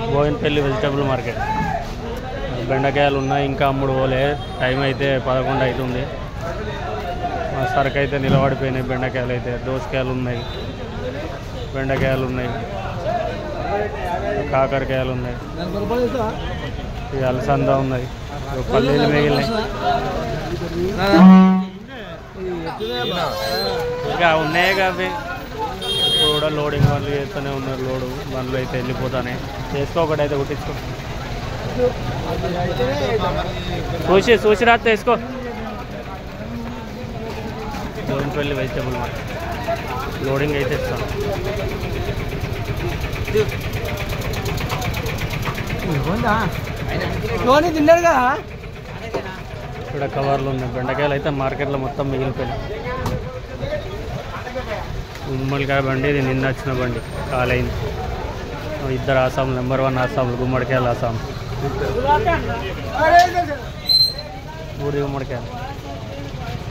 Boinapalli vegetable market బెండకాయలు ఉన్నాయి ఇంకా అమ్ముడు పోలే టైం అయితే పదకొండు అవుతుంది మా సరుకు అయితే నిలబడిపోయినాయి బెండకాయలు అయితే దోసకాయలు ఉన్నాయి బెండకాయలు ఉన్నాయి కాకరకాయలు ఉన్నాయి ఇక అలసంద ఉన్నాయి ఇక పల్లీలు మిగిలినాయి ఇంకా ఉన్నాయి కాబట్టి ఇప్పుడు కూడా లోడింగ్ వాళ్ళు చేస్తూనే ఉన్నారు లోడు బండ్లు అయితే వెళ్ళిపోతానే చేసుకో ఒకటి అయితే కుట్టించుకో చూసి చూసి రాత్రి వేసుకో బోయినపల్లి వెజిటబుల్ మార్కెట్ లోడింగ్ అయితే ఇస్తాను లోని తిన్నాడు కదా ఇక్కడ కవర్లు ఉన్నాయి బెండకాయలు అయితే మార్కెట్లో మొత్తం మిగిలిపోయినాయి గుమ్మడికాయ బండి ఇది నిన్న వచ్చిన బండి కాలైంది ఇద్దరు ఆసాం నెంబర్ వన్ ఆసాంలు గుమ్మడికాయలు ఆసాం ఊరి గుమ్మడికాయలు